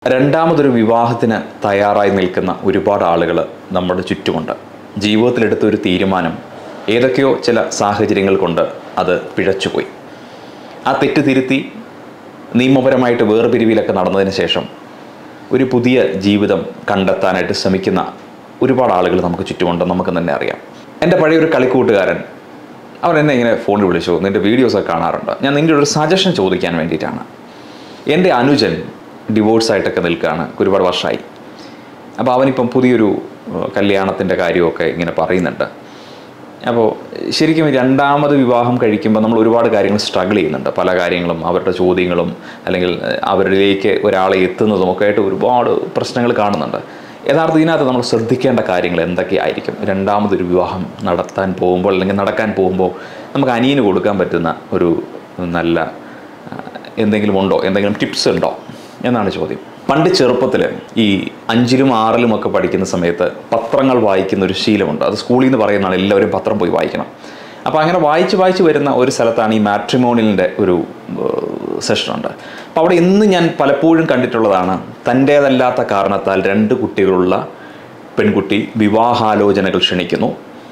രണ്ടാമതൊരു വിവാഹത്തിന് തയ്യാറായി നിൽക്കുന്ന ഒരുപാട് ആളുകൾ നമ്മുടെ ചുറ്റുമുണ്ട് ജീവിതത്തിലെടുത്ത ഒരു തീരുമാനം ഏതൊക്കെയോ ചില സാഹചര്യങ്ങൾ കൊണ്ട് അത് പിഴച്ചുപോയി ആ തെറ്റ് തിരുത്തി നിയമപരമായിട്ട് വേർപിരിവിലൊക്കെ നടന്നതിന് ശേഷം ഒരു പുതിയ ജീവിതം കണ്ടെത്താനായിട്ട് ശ്രമിക്കുന്ന ഒരുപാട് ആളുകൾ നമുക്ക് ചുറ്റുമുണ്ട് നമുക്ക് തന്നെ അറിയാം എൻ്റെ പഴയ ഒരു കളിക്കൂട്ടുകാരൻ അവൻ എന്നെ ഇങ്ങനെ ഫോണിൽ വിളിച്ചു നിൻ്റെ വീഡിയോസൊക്കെ കാണാറുണ്ട് ഞാൻ നിൻ്റെ ഒരു സജഷൻ ചോദിക്കാൻ വേണ്ടിയിട്ടാണ് എൻ്റെ അനുജൻ ഡിവോഴ്സായിട്ടൊക്കെ നിൽക്കുകയാണ് ഒരുപാട് വർഷമായി അപ്പോൾ അവനിപ്പം പുതിയൊരു കല്യാണത്തിൻ്റെ കാര്യമൊക്കെ ഇങ്ങനെ പറയുന്നുണ്ട് അപ്പോൾ ശരിക്കും രണ്ടാമത് വിവാഹം കഴിക്കുമ്പോൾ നമ്മൾ ഒരുപാട് കാര്യങ്ങൾ സ്ട്രഗിൾ ചെയ്യുന്നുണ്ട് പല കാര്യങ്ങളും അവരുടെ ചോദ്യങ്ങളും അല്ലെങ്കിൽ ഏഹ്, അവരിലേക്ക് ഒരാളെ എത്തുന്നതും ഒക്കെ ആയിട്ട് ഒരുപാട് പ്രശ്നങ്ങൾ കാണുന്നുണ്ട് യഥാർത്ഥ ഇതിനകത്ത് നമ്മൾ ശ്രദ്ധിക്കേണ്ട കാര്യങ്ങൾ എന്തൊക്കെയായിരിക്കും രണ്ടാമതൊരു വിവാഹം നടത്താൻ പോകുമ്പോൾ അല്ലെങ്കിൽ നടക്കാൻ പോകുമ്പോൾ നമുക്ക് അനിയന് കൊടുക്കാൻ പറ്റുന്ന ഒരു നല്ല ആ, എന്തെങ്കിലും ഉണ്ടോ എന്തെങ്കിലും ടിപ്സ് ഉണ്ടോ എന്നാണ് ചോദ്യം പണ്ട് ചെറുപ്പത്തിൽ ഈ അഞ്ചിലും ആറിലും ഒക്കെ പഠിക്കുന്ന സമയത്ത് പത്രങ്ങൾ വായിക്കുന്ന ഒരു ശീലമുണ്ട് അത് സ്കൂളിൽ നിന്ന് പറയുന്നതാണ് എല്ലാവരും പത്രം പോയി വായിക്കണം അപ്പോൾ അങ്ങനെ വായിച്ച് വായിച്ച് വരുന്ന ഒരു സ്ഥലത്താണ് ഈ മാട്രിമോണിയലിൻ്റെ ഒരു സെഷനുണ്ട് അപ്പോൾ അവിടെ ഇന്ന് ഞാൻ പലപ്പോഴും കണ്ടിട്ടുള്ളതാണ് തൻ്റേതല്ലാത്ത കാരണത്താൽ രണ്ട് കുട്ടികളുള്ള പെൺകുട്ടി വിവാഹാലോചനകൾ ക്ഷണിക്കുന്നു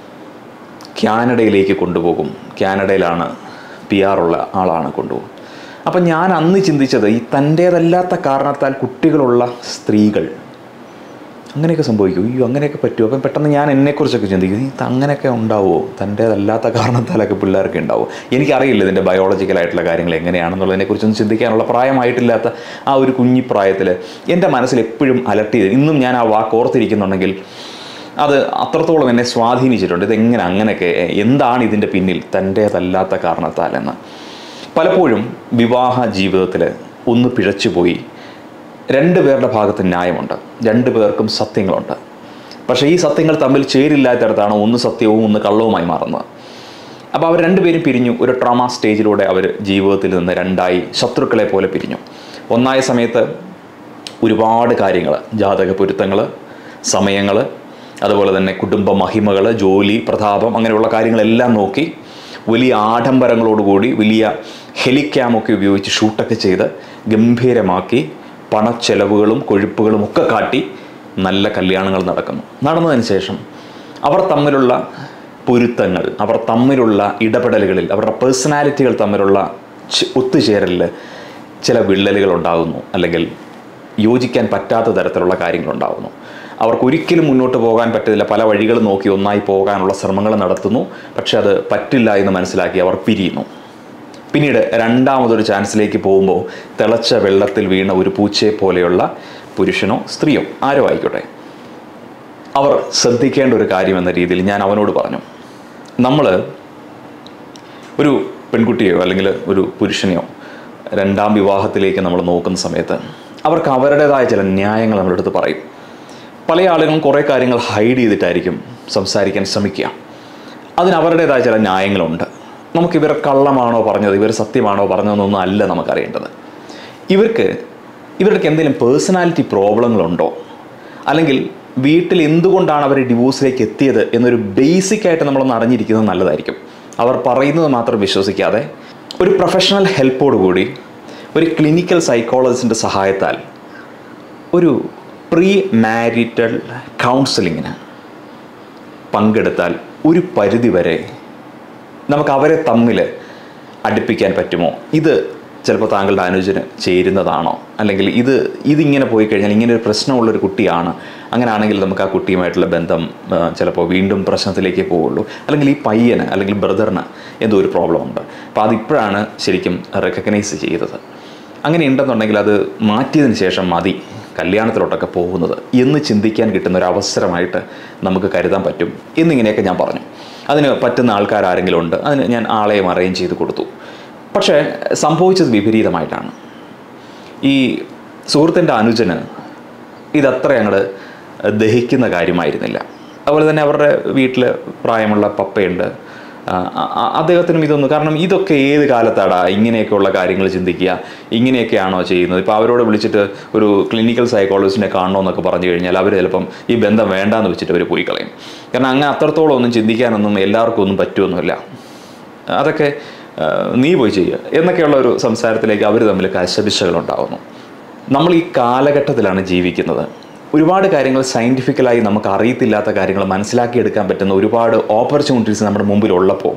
കാനഡയിലേക്ക് കൊണ്ടുപോകും കാനഡയിലാണ് പി ഉള്ള ആളാണ് കൊണ്ടുപോകും അപ്പം ഞാൻ അന്ന് ചിന്തിച്ചത് ഈ തൻ്റേതല്ലാത്ത കാരണത്താൽ കുട്ടികളുള്ള സ്ത്രീകൾ അങ്ങനെയൊക്കെ സംഭവിക്കും അയ്യോ അങ്ങനെയൊക്കെ പറ്റുമോ അപ്പം പെട്ടെന്ന് ഞാൻ എന്നെക്കുറിച്ചൊക്കെ ചിന്തിക്കും ഈ അങ്ങനെയൊക്കെ ഉണ്ടാവുമോ തൻ്റേതല്ലാത്ത കാരണത്താലൊക്കെ പിള്ളേർക്ക് ഉണ്ടാവും എനിക്കറിയില്ല ഇതിൻ്റെ ബയോളജിക്കലായിട്ടുള്ള കാര്യങ്ങൾ എങ്ങനെയാണെന്നുള്ളതിനെക്കുറിച്ചൊന്നും ചിന്തിക്കാനുള്ള പ്രായമായിട്ടില്ലാത്ത ആ ഒരു കുഞ്ഞി പ്രായത്തിൽ എൻ്റെ മനസ്സിൽ എപ്പോഴും അലർട്ട് ചെയ്ത് ഇന്നും ഞാൻ ആ വാക്ക് ഓർത്തിരിക്കുന്നുണ്ടെങ്കിൽ അത് അത്രത്തോളം എന്നെ സ്വാധീനിച്ചിട്ടുണ്ട് ഇതെങ്ങനെ അങ്ങനെയൊക്കെ എന്താണ് ഇതിൻ്റെ പിന്നിൽ തൻ്റേതല്ലാത്ത കാരണത്താലെന്ന് പലപ്പോഴും വിവാഹ ജീവിതത്തിൽ ഒന്ന് പിഴച്ചുപോയി രണ്ട് പേരുടെ ഭാഗത്ത് ന്യായമുണ്ട് രണ്ട് പേർക്കും സത്യങ്ങളുണ്ട് പക്ഷേ ഈ സത്യങ്ങൾ തമ്മിൽ ചേരില്ലാത്തിടത്താണ് ഒന്ന് സത്യവും ഒന്ന് കള്ളവുമായി മാറുന്നത് അപ്പോൾ അവർ രണ്ടുപേരും പിരിഞ്ഞു ഒരു ട്രോമ സ്റ്റേജിലൂടെ അവർ ജീവിതത്തിൽ നിന്ന് രണ്ടായി ശത്രുക്കളെ പോലെ പിരിഞ്ഞു ഒന്നായ സമയത്ത് ഒരുപാട് കാര്യങ്ങൾ ജാതക പൊരുത്തങ്ങൾ സമയങ്ങൾ അതുപോലെ തന്നെ കുടുംബ മഹിമകൾ ജോലി പ്രതാപം അങ്ങനെയുള്ള കാര്യങ്ങളെല്ലാം നോക്കി വലിയ ആഡംബരങ്ങളോടുകൂടി വലിയ ഹെലിക്യാമൊക്കെ ഉപയോഗിച്ച് ഷൂട്ടൊക്കെ ചെയ്ത് ഗംഭീരമാക്കി പണച്ചെലവുകളും കൊഴുപ്പുകളും ഒക്കെ കാട്ടി നല്ല കല്യാണങ്ങൾ നടക്കുന്നു നടന്നതിന് ശേഷം അവർ തമ്മിലുള്ള പൊരുത്തങ്ങൾ അവർ തമ്മിലുള്ള ഇടപെടലുകളിൽ അവരുടെ പേഴ്സണാലിറ്റികൾ തമ്മിലുള്ള ചെ- ഒത്തുചേരലിൽ ചില വിള്ളലുകൾ ഉണ്ടാകുന്നു അല്ലെങ്കിൽ യോജിക്കാൻ പറ്റാത്ത തരത്തിലുള്ള കാര്യങ്ങളുണ്ടാകുന്നു അവർക്ക് ഒരിക്കലും മുന്നോട്ട് പോകാൻ പറ്റത്തില്ല പല വഴികൾ നോക്കി ഒന്നായി പോകാനുള്ള ശ്രമങ്ങൾ നടത്തുന്നു പക്ഷെ അത് പറ്റില്ല എന്ന് മനസ്സിലാക്കി അവർ പിരിയുന്നു പിന്നീട് രണ്ടാമതൊരു ചാൻസിലേക്ക് പോകുമ്പോൾ തിളച്ച വെള്ളത്തിൽ വീണ ഒരു പൂച്ചയെ പോലെയുള്ള പുരുഷനോ സ്ത്രീയോ ആരോ ആയിക്കോട്ടെ അവർ ശ്രദ്ധിക്കേണ്ട ഒരു കാര്യം എന്ന രീതിയിൽ ഞാൻ അവനോട് പറഞ്ഞു നമ്മൾ ഒരു പെൺകുട്ടിയോ അല്ലെങ്കിൽ ഒരു പുരുഷനെയോ രണ്ടാം വിവാഹത്തിലേക്ക് നമ്മൾ നോക്കുന്ന സമയത്ത് അവർക്ക് അവരുടേതായ ചില ന്യായങ്ങൾ നമ്മുടെ അടുത്ത് പറയും പല ആളുകളും കുറേ കാര്യങ്ങൾ ഹൈഡ് ചെയ്തിട്ടായിരിക്കും സംസാരിക്കാൻ ശ്രമിക്കുക അതിന് അവരുടേതായ ചില ന്യായങ്ങളുണ്ട് നമുക്ക് ഇവർ കള്ളമാണോ പറഞ്ഞത് ഇവർ സത്യമാണോ പറഞ്ഞതെന്നൊന്നും അല്ല നമുക്കറിയേണ്ടത് ഇവർക്ക് ഇവർക്ക് എന്തെങ്കിലും പേഴ്സണാലിറ്റി പ്രോബ്ലങ്ങളുണ്ടോ അല്ലെങ്കിൽ വീട്ടിൽ എന്തുകൊണ്ടാണ് അവർ ഡിവോഴ്സിലേക്ക് എത്തിയത് എന്നൊരു ബേസിക് ആയിട്ട് നമ്മളൊന്ന് അറിഞ്ഞിരിക്കുന്നത് നല്ലതായിരിക്കും അവർ പറയുന്നത് മാത്രം വിശ്വസിക്കാതെ ഒരു പ്രൊഫഷണൽ ഹെൽപ്പോടുകൂടി ഒരു ക്ലിനിക്കൽ സൈക്കോളജിസ്റ്റിൻ്റെ സഹായത്താൽ ഒരു പ്രീ മാരിറ്റൽ കൗൺസിലിങ്ങിന് പങ്കെടുത്താൽ ഒരു പരിധിവരെ നമുക്ക് അവരെ തമ്മിൽ അടുപ്പിക്കാൻ പറ്റുമോ ഇത് ചിലപ്പോൾ താങ്കളുടെ അനുജന് ചേരുന്നതാണോ അല്ലെങ്കിൽ ഇത് ഇതിങ്ങനെ പോയി കഴിഞ്ഞാൽ ഇങ്ങനെ ഒരു പ്രശ്നമുള്ളൊരു കുട്ടിയാണ് അങ്ങനെയാണെങ്കിൽ നമുക്ക് ആ കുട്ടിയുമായിട്ടുള്ള ബന്ധം ആ, ചിലപ്പോൾ വീണ്ടും പ്രശ്നത്തിലേക്ക് പോവുള്ളൂ അല്ലെങ്കിൽ ഈ പയ്യന് അല്ലെങ്കിൽ ബ്രദറിന് എന്തോ ഒരു പ്രോബ്ലം ഉണ്ട് അപ്പോൾ അതിപ്പോഴാണ് ശരിക്കും റെക്കഗ്നൈസ് ചെയ്തത് അങ്ങനെ ഉണ്ടെന്നുണ്ടെങ്കിൽ അത് മാറ്റിയതിന് ശേഷം മതി കല്യാണത്തിലോട്ടൊക്കെ പോകുന്നത് എന്ന് ചിന്തിക്കാൻ കിട്ടുന്ന ഒരു അവസരമായിട്ട് നമുക്ക് കരുതാൻ പറ്റും എന്നിങ്ങനെയൊക്കെ ഞാൻ പറഞ്ഞു അതിന് പറ്റുന്ന ആൾക്കാർ ആരെങ്കിലും ഉണ്ട് അതിന് ഞാൻ ആളെയും അറേഞ്ച് ചെയ്ത് കൊടുത്തു പക്ഷേ സംഭവിച്ചത് വിപരീതമായിട്ടാണ് ഈ സുഹൃത്തിൻ്റെ അനുജന് ഇതത്ര അങ്ങോട്ട് ദഹിക്കുന്ന കാര്യമായിരുന്നില്ല അതുപോലെ തന്നെ അവരുടെ വീട്ടിൽ പ്രായമുള്ള പപ്പയുണ്ട് ആ, ആ, അദ്ദേഹത്തിനും ഇതൊന്നും കാരണം ഇതൊക്കെ ഏത് കാലത്താടാ ഇങ്ങനെയൊക്കെയുള്ള കാര്യങ്ങൾ ചിന്തിക്കുക ഇങ്ങനെയൊക്കെയാണോ ചെയ്യുന്നത് ഇപ്പോൾ അവരോട് വിളിച്ചിട്ട് ഒരു ക്ലിനിക്കൽ സൈക്കോളജിസ്റ്റിനെ കാണണമെന്നൊക്കെ പറഞ്ഞു കഴിഞ്ഞാൽ അവർ ചിലപ്പം ഈ ബന്ധം വേണ്ടാന്ന് വെച്ചിട്ട് അവർ പോയി കളയും കാരണം അങ്ങനെ അത്രത്തോളം ഒന്നും ചിന്തിക്കാനൊന്നും എല്ലാവർക്കും ഒന്നും പറ്റുമൊന്നുമില്ല അതൊക്കെ ആ, നീ പോയി ചെയ്യുക എന്നൊക്കെയുള്ള ഒരു സംസാരത്തിലേക്ക് അവർ തമ്മിൽ കശപിശകൾ ഉണ്ടാകുന്നു നമ്മൾ ഈ കാലഘട്ടത്തിലാണ് ജീവിക്കുന്നത് ഒരുപാട് കാര്യങ്ങൾ സയൻറ്റിഫിക്കലായി നമുക്ക് അറിയത്തില്ലാത്ത കാര്യങ്ങൾ മനസ്സിലാക്കിയെടുക്കാൻ പറ്റുന്ന ഒരുപാട് ഓപ്പർച്യൂണിറ്റീസ് നമ്മുടെ മുമ്പിലുള്ളപ്പോൾ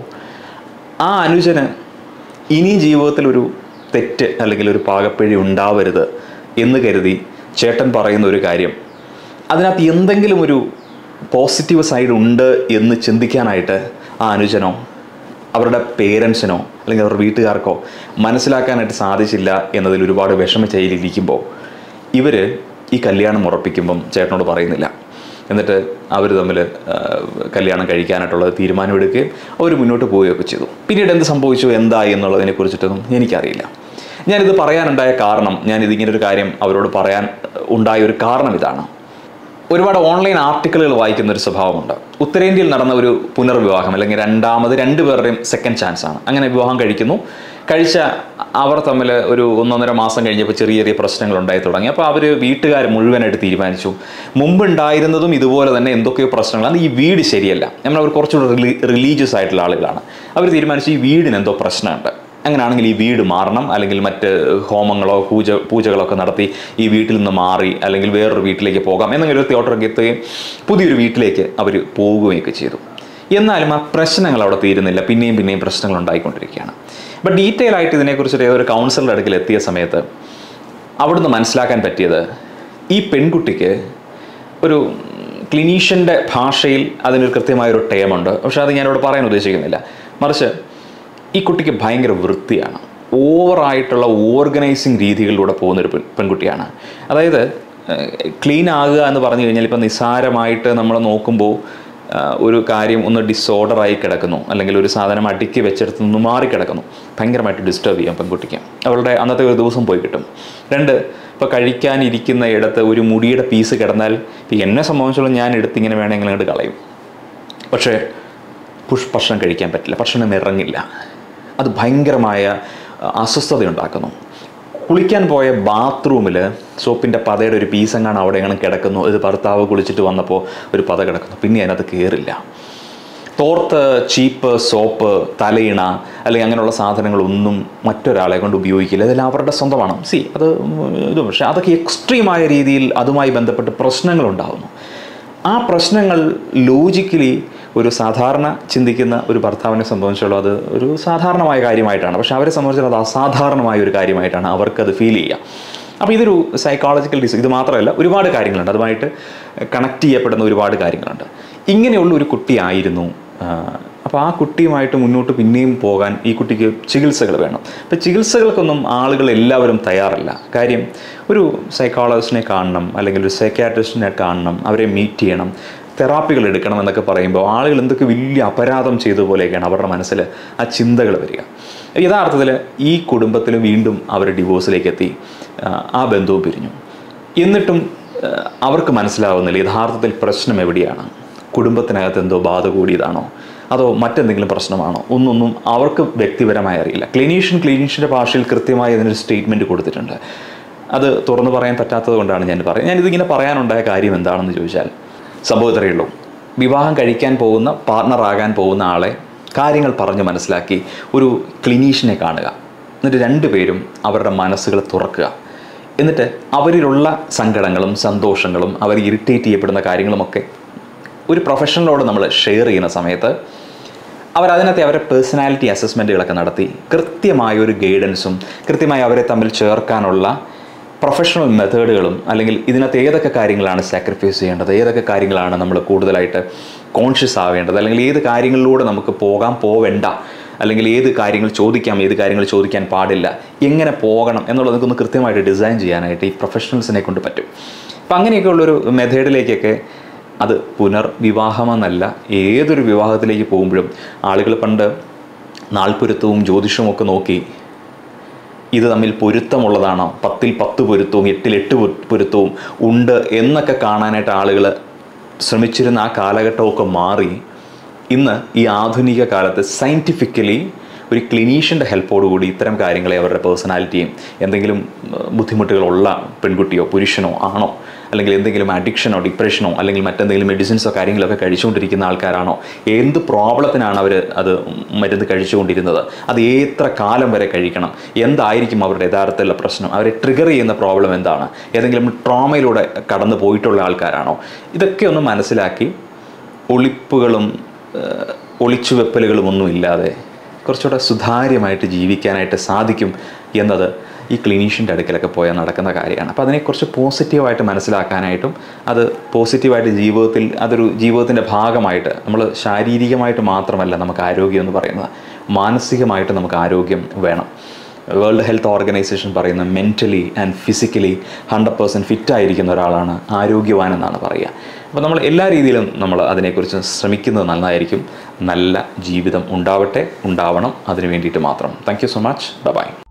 ആ അനുജന് ഇനിയും ജീവിതത്തിൽ ഒരു തെറ്റ് അല്ലെങ്കിൽ ഒരു പാകപ്പിഴ ഉണ്ടാവരുത് എന്ന് കരുതി ചേട്ടൻ പറയുന്ന ഒരു കാര്യം അതിനകത്ത് എന്തെങ്കിലും ഒരു പോസിറ്റീവ് സൈഡ് ഉണ്ട് എന്ന് ചിന്തിക്കാനായിട്ട് ആ അനുജനോ അവരുടെ പേരൻസിനോ അല്ലെങ്കിൽ അവരുടെ വീട്ടുകാർക്കോ മനസ്സിലാക്കാനായിട്ട് സാധിച്ചില്ല എന്നതിൽ ഒരുപാട് വിഷമിച്ചതിലിരിക്കുമ്പോൾ ഇവർ ഈ കല്യാണം ഉറപ്പിക്കുമ്പം ചേട്ടനോട് പറയുന്നില്ല എന്നിട്ട് അവർ തമ്മിൽ ആ, കല്യാണം കഴിക്കാനായിട്ടുള്ളത് തീരുമാനമെടുക്കുകയും അവർ മുന്നോട്ട് പോവുകയൊക്കെ ചെയ്തു പിന്നീട് എന്ത് സംഭവിച്ചു എന്തായി എന്നുള്ളതിനെ കുറിച്ചിട്ടൊന്നും എനിക്കറിയില്ല ഞാനിത് പറയാനുണ്ടായ കാരണം ഞാൻ ഇതിങ്ങനെ ഒരു കാര്യം അവരോട് പറയാൻ ഉണ്ടായ ഒരു കാരണം ഇതാണ് ഒരുപാട് ഓൺലൈൻ ആർട്ടിക്കിളുകൾ വായിക്കുന്ന ഒരു സ്വഭാവമുണ്ട് ഉത്തരേന്ത്യയിൽ നടന്ന ഒരു പുനർവിവാഹം അല്ലെങ്കിൽ രണ്ടാമത് രണ്ട് പേരുടെയും സെക്കൻഡ് ചാൻസ് ആണ് അങ്ങനെ വിവാഹം കഴിക്കുന്നു കഴിച്ച അവർ തമ്മിൽ ഒരു ഒന്നൊന്നര മാസം കഴിഞ്ഞപ്പോൾ ചെറിയ ചെറിയ പ്രശ്നങ്ങൾ ഉണ്ടായി തുടങ്ങി അപ്പോൾ അവർ വീട്ടുകാർ മുഴുവനായിട്ട് തീരുമാനിച്ചു മുമ്പ് ഉണ്ടായിരുന്നതും ഇതുപോലെ തന്നെ എന്തൊക്കെയോ പ്രശ്നങ്ങളാണ് ഈ വീട് ശരിയല്ല നമ്മൾ അവർ കുറച്ചുകൂടെ റിലീ റിലീജിയസ് ആയിട്ടുള്ള ആളുകളാണ് അവർ തീരുമാനിച്ചു ഈ വീടിന് എന്തോ പ്രശ്നമുണ്ട് അങ്ങനെയാണെങ്കിൽ ഈ വീട് മാറണം അല്ലെങ്കിൽ മറ്റ് ഹോമങ്ങളോ പൂജ പൂജകളോ ഒക്കെ നടത്തി ഈ വീട്ടിൽ നിന്ന് മാറി അല്ലെങ്കിൽ വേറൊരു വീട്ടിലേക്ക് പോകാം എന്നൊരു തിയോട്ടറൊക്കെ എത്തുകയും പുതിയൊരു വീട്ടിലേക്ക് അവർ പോവുകയൊക്കെ ചെയ്തു എന്നാലും ആ പ്രശ്നങ്ങൾ അവിടെ തീരുന്നില്ല പിന്നെയും പിന്നെയും പ്രശ്നങ്ങൾ ഉണ്ടായിക്കൊണ്ടിരിക്കുകയാണ് ബട്ട് ഡീറ്റെയിൽ ആയിട്ട് ഇതിനെക്കുറിച്ച് ഏതൊരു കൗൺസിലറുടെ അടുക്കൽ എത്തിയ സമയത്ത് അവിടുന്ന് മനസ്സിലാക്കാൻ പറ്റിയത് ഈ പെൺകുട്ടിക്ക് ഒരു ക്ലിനീഷ്യൻ്റെ ഭാഷയിൽ അതിനൊരു കൃത്യമായൊരു ടേമുണ്ട് പക്ഷേ അത് ഞാനിവിടെ പറയാൻ ഉദ്ദേശിക്കുന്നില്ല മറിച്ച് ഈ കുട്ടിക്ക് ഭയങ്കര വൃത്തിയാണ് ഓവറായിട്ടുള്ള ഓർഗനൈസിങ് രീതികളിലൂടെ പോകുന്ന ഒരു പെൺ പെൺകുട്ടിയാണ് അതായത് ക്ലീൻ ആകുക എന്ന് പറഞ്ഞു കഴിഞ്ഞാൽ ഇപ്പം നിസ്സാരമായിട്ട് നമ്മൾ നോക്കുമ്പോൾ ആ, ഒരു കാര്യം ഒന്ന് ഡിസോർഡറായി കിടക്കുന്നു അല്ലെങ്കിൽ ഒരു സാധനം അടുക്കി വെച്ചെടുത്ത് നിന്ന് മാറി കിടക്കുന്നു ഭയങ്കരമായിട്ട് ഡിസ്റ്റർബ് ചെയ്യാം പെൺകുട്ടിക്ക് അവളുടെ അന്നത്തെ ഒരു ദിവസം പോയി കിട്ടും രണ്ട് ഇപ്പോൾ കഴിക്കാനിരിക്കുന്ന ഇടത്ത് ഒരു മുടിയുടെ പീസ് കിടന്നാൽ ഇപ്പം എന്നെ സംബന്ധിച്ചോളം ഞാൻ എടുത്തിങ്ങനെ വേണമെങ്കിൽ അങ്ങോട്ട് കളയും പക്ഷേ പുഷ് ഭക്ഷണം കഴിക്കാൻ പറ്റില്ല ഭക്ഷണം ഇറങ്ങില്ല അത് ഭയങ്കരമായ അഹ്, അസ്വസ്ഥതയുണ്ടാക്കുന്നു കുളിക്കാൻ പോയ ബാത്റൂമിൽ സോപ്പിൻ്റെ പതയുടെ ഒരു പീസെങ്ങാണ് അവിടെ എങ്ങനെ കിടക്കുന്നു ഇത് ഭർത്താവ് കുളിച്ചിട്ട് വന്നപ്പോൾ ഒരു പത കിടക്കുന്നു പിന്നെ അതിനകത്ത് കയറില്ല തോർത്ത് ചീപ്പ് സോപ്പ് തലയിണ അല്ലെങ്കിൽ അങ്ങനെയുള്ള സാധനങ്ങളൊന്നും മറ്റൊരാളെ കൊണ്ട് ഉപയോഗിക്കില്ല ഇതെല്ലാം അവരുടെ സ്വന്തമാണ് സി അത് ഇത് പക്ഷേ അതൊക്കെ എക്സ്ട്രീമായ രീതിയിൽ അതുമായി ബന്ധപ്പെട്ട് പ്രശ്നങ്ങൾ ഉണ്ടാകുന്നു ആ പ്രശ്നങ്ങൾ ലോജിക്കലി ഒരു സാധാരണ ചിന്തിക്കുന്ന ഒരു ഭർത്താവിനെ സംബന്ധിച്ചുള്ള അത് ഒരു സാധാരണമായ കാര്യമായിട്ടാണ് പക്ഷെ അവരെ സംബന്ധിച്ചുള്ള അത് അസാധാരണമായ ഒരു കാര്യമായിട്ടാണ് അവർക്കത് ഫീൽ ചെയ്യുക അപ്പോൾ ഇതൊരു സൈക്കോളജിക്കൽ ഡിസ് ഇത് മാത്രമല്ല ഒരുപാട് കാര്യങ്ങളുണ്ട് അതുമായിട്ട് കണക്ട് ചെയ്യപ്പെടുന്ന ഒരുപാട് കാര്യങ്ങളുണ്ട് ഇങ്ങനെയുള്ള ഒരു കുട്ടിയായിരുന്നു അപ്പോൾ ആ കുട്ടിയുമായിട്ട് മുന്നോട്ട് പിന്നെയും പോകാൻ ഈ കുട്ടിക്ക് ചികിത്സകൾ വേണം അപ്പോൾ ചികിത്സകൾക്കൊന്നും ആളുകൾ എല്ലാവരും തയ്യാറല്ല കാര്യം ഒരു സൈക്കോളജിസ്റ്റിനെ കാണണം അല്ലെങ്കിൽ ഒരു സൈക്കാട്രിസ്റ്റിനെ കാണണം അവരെ മീറ്റ് ചെയ്യണം തെറാപ്പികൾ എടുക്കണം എന്നൊക്കെ പറയുമ്പോൾ ആളുകൾ എന്തൊക്കെ വലിയ അപരാധം ചെയ്ത പോലെയൊക്കെയാണ് അവരുടെ മനസ്സിൽ ആ ചിന്തകൾ വരിക യഥാർത്ഥത്തിൽ ഈ കുടുംബത്തിൽ വീണ്ടും അവർ ഡിവോഴ്സിലേക്ക് എത്തി ആ, ആ ബന്ധവും പിരിഞ്ഞു എന്നിട്ടും ആ, അവർക്ക് മനസ്സിലാവുന്നില്ല യഥാർത്ഥത്തിൽ പ്രശ്നം എവിടെയാണ് കുടുംബത്തിനകത്ത് എന്തോ ബാധ കൂടിയതാണോ അതോ മറ്റെന്തെങ്കിലും പ്രശ്നമാണോ ഒന്നൊന്നും അവർക്ക് വ്യക്തിപരമായി അറിയില്ല ക്ലിനീഷ്യൻ ക്ലിനീഷ്യൻ്റെ ഭാഷയിൽ കൃത്യമായി അതിനൊരു സ്റ്റേറ്റ്മെൻറ്റ് കൊടുത്തിട്ടുണ്ട് അത് തുറന്നു പറയാൻ പറ്റാത്തത് കൊണ്ടാണ് ഞാൻ പറയുന്നത് ഞാനിതിങ്ങനെ പറയാനുണ്ടായ കാര്യം എന്താണെന്ന് ചോദിച്ചാൽ സംഭവം ഇത്രയേ ഉള്ളൂ വിവാഹം കഴിക്കാൻ പോകുന്ന പാർട്ണറാകാൻ പോകുന്ന ആളെ കാര്യങ്ങൾ പറഞ്ഞ് മനസ്സിലാക്കി ഒരു ക്ലിനീഷ്യനെ കാണുക എന്നിട്ട് രണ്ടുപേരും അവരുടെ മനസ്സുകൾ തുറക്കുക എന്നിട്ട് അവരിലുള്ള സങ്കടങ്ങളും സന്തോഷങ്ങളും അവർ ഇറിറ്റേറ്റ് ചെയ്യപ്പെടുന്ന കാര്യങ്ങളുമൊക്കെ ഒരു പ്രൊഫഷണലോട് നമ്മൾ ഷെയർ ചെയ്യുന്ന സമയത്ത് അവർ അതിനകത്ത് അവരുടെ പേഴ്സണാലിറ്റി അസസ്മെൻറ്റുകളൊക്കെ നടത്തി കൃത്യമായ ഒരു ഗൈഡൻസും കൃത്യമായി അവരെ തമ്മിൽ ചേർക്കാനുള്ള പ്രൊഫഷണൽ മെത്തേഡുകളും അല്ലെങ്കിൽ ഇതിനകത്ത് ഏതൊക്കെ കാര്യങ്ങളാണ് സാക്രിഫൈസ് ചെയ്യേണ്ടത് ഏതൊക്കെ കാര്യങ്ങളാണ് നമ്മൾ കൂടുതലായിട്ട് കോൺഷ്യസ് ആവേണ്ടത് അല്ലെങ്കിൽ ഏത് കാര്യങ്ങളിലൂടെ നമുക്ക് പോകാം പോവേണ്ട അല്ലെങ്കിൽ ഏത് കാര്യങ്ങൾ ചോദിക്കാം ഏത് കാര്യങ്ങൾ ചോദിക്കാൻ പാടില്ല എങ്ങനെ പോകണം എന്നുള്ളത് നമുക്കൊന്ന് കൃത്യമായിട്ട് ഡിസൈൻ ചെയ്യാനായിട്ട് ഈ പ്രൊഫഷണൽസിനെ കൊണ്ട് പറ്റും അപ്പം അങ്ങനെയൊക്കെ ഉള്ളൊരു മെത്തേഡിലേക്കൊക്കെ അത് പുനർവിവാഹമെന്നല്ല ഏതൊരു വിവാഹത്തിലേക്ക് പോകുമ്പോഴും ആളുകൾ പണ്ട് നാൾപ്പൊരുത്തവും ജ്യോതിഷവും ഒക്കെ നോക്കി ഇത് തമ്മിൽ പൊരുത്തമുള്ളതാണോ പത്തിൽ പത്ത് പൊരുത്തവും എട്ടിൽ എട്ട് പൊ- പൊരുത്തവും ഉണ്ട് എന്നൊക്കെ കാണാനായിട്ട് ആളുകൾ ശ്രമിച്ചിരുന്ന ആ കാലഘട്ടമൊക്കെ മാറി ഇന്ന് ഈ ആധുനിക കാലത്ത് സയൻറ്റിഫിക്കലി ഒരു ക്ലിനീഷ്യൻ്റെ ഹെൽപ്പോടുകൂടി ഇത്തരം കാര്യങ്ങളെ അവരുടെ പേഴ്സണാലിറ്റിയും എന്തെങ്കിലും ഏഹ്, ബുദ്ധിമുട്ടുകളുള്ള പെൺകുട്ടിയോ പുരുഷനോ ആണോ അല്ലെങ്കിൽ എന്തെങ്കിലും അഡിക്ഷനോ ഡിപ്രഷനോ അല്ലെങ്കിൽ മറ്റെന്തെങ്കിലും മെഡിസിൻസോ കാര്യങ്ങളൊക്കെ കഴിച്ചുകൊണ്ടിരിക്കുന്ന ആൾക്കാരാണോ എന്ത് പ്രോബ്ലത്തിനാണ് അവർ അത് മരുന്ന് കഴിച്ചുകൊണ്ടിരുന്നത് അത് എത്ര കാലം വരെ കഴിക്കണം എന്തായിരിക്കും അവരുടെ യഥാർത്ഥത്തിലുള്ള പ്രശ്നം അവരെ ട്രിഗർ ചെയ്യുന്ന പ്രോബ്ലം എന്താണ് ഏതെങ്കിലും ട്രോമയിലൂടെ കടന്നു പോയിട്ടുള്ള ആൾക്കാരാണോ ഇതൊക്കെ ഒന്ന് മനസ്സിലാക്കി ഒളിപ്പുകളും ഏഹ്, ഒളിച്ചുവെപ്പലുകളും ഒന്നും ഇല്ലാതെ കുറച്ചുകൂടെ സുതാര്യമായിട്ട് ജീവിക്കാനായിട്ട് സാധിക്കും എന്നത് ഈ ക്ലിനീഷ്യൻ്റെ അടുക്കലൊക്കെ പോയാൽ നടക്കുന്ന കാര്യമാണ് അപ്പോൾ അതിനെക്കുറിച്ച് പോസിറ്റീവായിട്ട് മനസ്സിലാക്കാനായിട്ടും അത് പോസിറ്റീവായിട്ട് ജീവിതത്തിൽ അതൊരു ജീവിതത്തിൻ്റെ ഭാഗമായിട്ട് നമ്മൾ ശാരീരികമായിട്ട് മാത്രമല്ല നമുക്ക് ആരോഗ്യം എന്ന് പറയുന്നത് മാനസികമായിട്ട് നമുക്ക് ആരോഗ്യം വേണം വേൾഡ് ഹെൽത്ത് ഓർഗനൈസേഷൻ പറയുന്ന mentally and physically hundred percent fit ആയിരിക്കുന്ന ഒരാളാണ് ആരോഗ്യവാൻ എന്നാണ് പറയുക അപ്പോൾ നമ്മൾ എല്ലാ രീതിയിലും നമ്മൾ അതിനെക്കുറിച്ച് ശ്രമിക്കുന്നത് നന്നായിരിക്കും നല്ല ജീവിതം ഉണ്ടാവട്ടെ ഉണ്ടാവണം അതിന് വേണ്ടിയിട്ട് മാത്രം thank you so much by